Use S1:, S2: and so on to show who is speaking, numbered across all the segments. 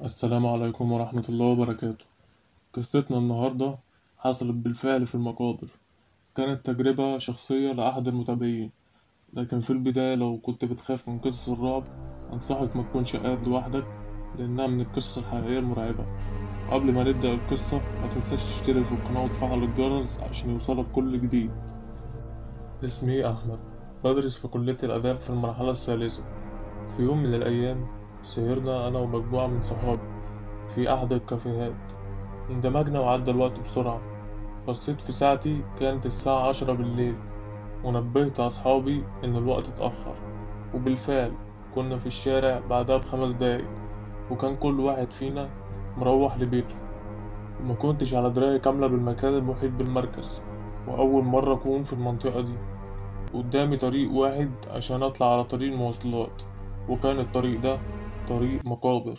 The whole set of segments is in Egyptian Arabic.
S1: السلام عليكم ورحمة الله وبركاته قصتنا النهاردة حصلت بالفعل في المقابر كانت تجربة شخصية لأحد المتابعين لكن في البداية لو كنت بتخاف من قصص الرعب أنصحك ما تكونش قاعد لوحدك لأنها من القصص الحقيقية المرعبة قبل ما نبدأ القصة متنساش تشترك في القناة وتفعل الجرس عشان يوصلك كل جديد اسمي أحمد بدرس في كلية الآداب في المرحلة الثالثة في يوم من الأيام سهرنا أنا ومجموعة من صحابي في أحد الكافيهات اندمجنا وعدى الوقت بسرعة بصيت في ساعتي كانت الساعة عشرة بالليل ونبهت أصحابي إن الوقت اتأخر وبالفعل كنا في الشارع بعدها بخمس دقايق وكان كل واحد فينا مروح لبيته وما كنتش على دراية كاملة بالمكان المحيط بالمركز وأول مرة أكون في المنطقة دي قدامي طريق واحد عشان أطلع على طريق المواصلات وكان الطريق ده طريق مقابر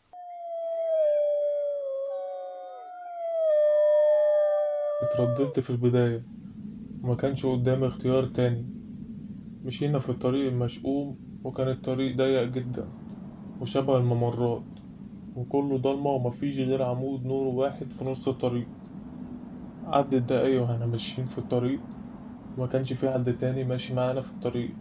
S1: اترددت في البداية وما كانش قدامي اختيار تاني مشينا في الطريق المشؤوم وكان الطريق ضيق جدا وشبه الممرات وكله ضلمة ومفيش غير عمود نور واحد في نص الطريق عدت دقايق واحنا ماشيين في الطريق وما كانش في حد تاني ماشي معانا في الطريق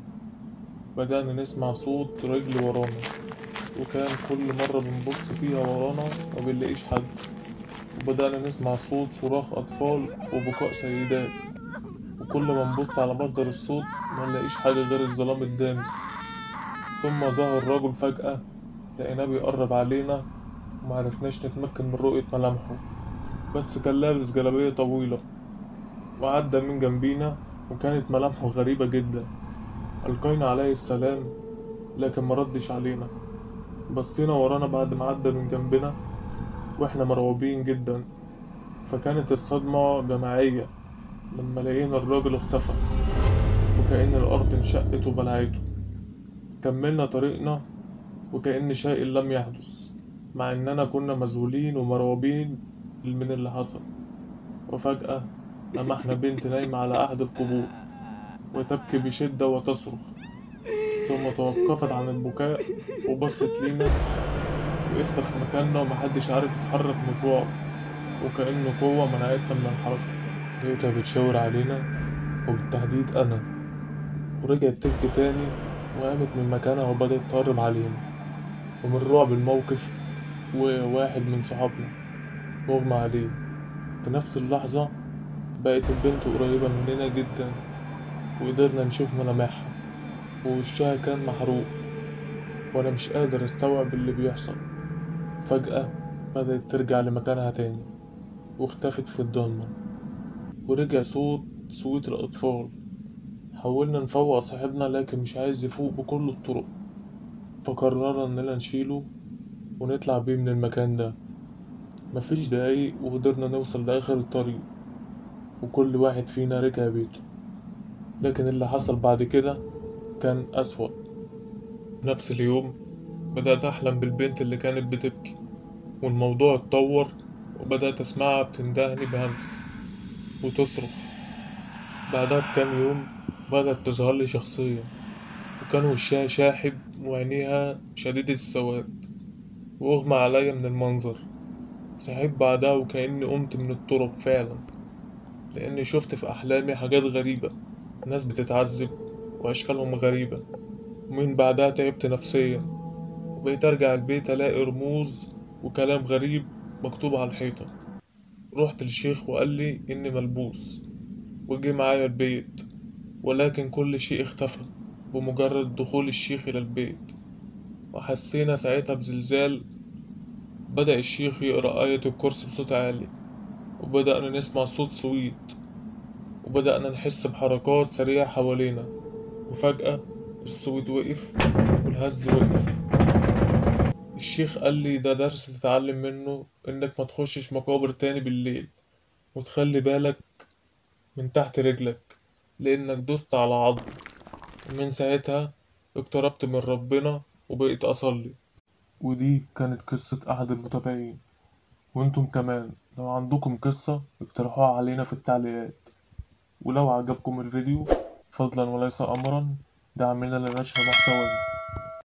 S1: بدأنا نسمع صوت رجل ورانا وكان كل مرة بنبص فيها ورانا ما بنلاقيش حد وبدأنا نسمع صوت صراخ أطفال وبكاء سيدات وكل ما نبص على مصدر الصوت ما نلاقيش حاجة غير الظلام الدامس ثم ظهر رجل فجأة لقيناه بيقرب علينا ومعرفناش نتمكن من رؤية ملامحه بس كان لابس جلابية طويلة وعدى من جنبينا وكانت ملامحه غريبة جدا ألقينا عليه السلام لكن مردش علينا بصينا ورانا بعد ما عدى من جنبنا واحنا مرعوبين جدا فكانت الصدمة جماعية لما لقينا الراجل اختفى وكأن الأرض انشقت وبلعته كملنا طريقنا وكأن شيء لم يحدث مع إننا كنا مذهولين ومرعوبين من اللي حصل وفجأة لمحنا بنت نايمة على أحد القبور وتبكي بشدة وتصرخ ثم توقفت عن البكاء وبصت لينا وقفنا في مكاننا ومحدش عارف يتحرك من الرعب وكأنه قوة منعتنا من الحركة لقيتها بتشاور علينا وبالتحديد أنا ورجعت تبكي تاني وقامت من مكانها وبدأت تقرب علينا ومن رعب الموقف وواحد من صحابنا مغمى عليه في نفس اللحظة بقت البنت قريبة مننا جدا وقدرنا نشوف ملامحها ووشها كان محروق وأنا مش قادر أستوعب اللي بيحصل فجأة بدأت ترجع لمكانها تاني واختفت في الضلمة ورجع صوت صوت الأطفال حاولنا نفوق صاحبنا لكن مش عايز يفوق بكل الطرق فقررنا إننا نشيله ونطلع بيه من المكان ده مفيش دقايق وقدرنا نوصل لآخر الطريق وكل واحد فينا رجع بيته لكن اللي حصل بعد كده كان أسوأ نفس اليوم بدأت أحلم بالبنت اللي كانت بتبكي والموضوع اتطور وبدأت أسمعها بتندهني بهمس وتصرخ بعدها بكام يوم بدأت تظهر لي شخصية وكان وشها شاحب وعينيها شديدة السواد وأغمى عليا من المنظر صحيت بعدها وكأني قمت من التراب فعلا لأني شفت في أحلامي حاجات غريبة ناس بتتعذب وأشكالهم غريبة ومن بعدها تعبت نفسيا وبقيت أرجع البيت ألاقي رموز وكلام غريب مكتوب على الحيطة رحت للشيخ وقال لي إني ملبوس وجي معايا البيت ولكن كل شيء اختفى بمجرد دخول الشيخ إلى البيت وحسينا ساعتها بزلزال بدأ الشيخ يقرأ آية الكرسي بصوت عالي وبدأنا نسمع صوت صويت وبدأنا نحس بحركات سريعة حوالينا وفجأة الصوت وقف والهز وقف الشيخ قال لي ده درس تتعلم منه إنك ما تخشش مقابر تاني بالليل وتخلي بالك من تحت رجلك لأنك دوست على عظم ومن ساعتها اقتربت من ربنا وبقيت أصلي ودي كانت قصة أحد المتابعين وانتم كمان لو عندكم قصة اقترحوها علينا في التعليقات ولو عجبكم الفيديو فضلا وليس أمرا دعمنا لنشر محتوى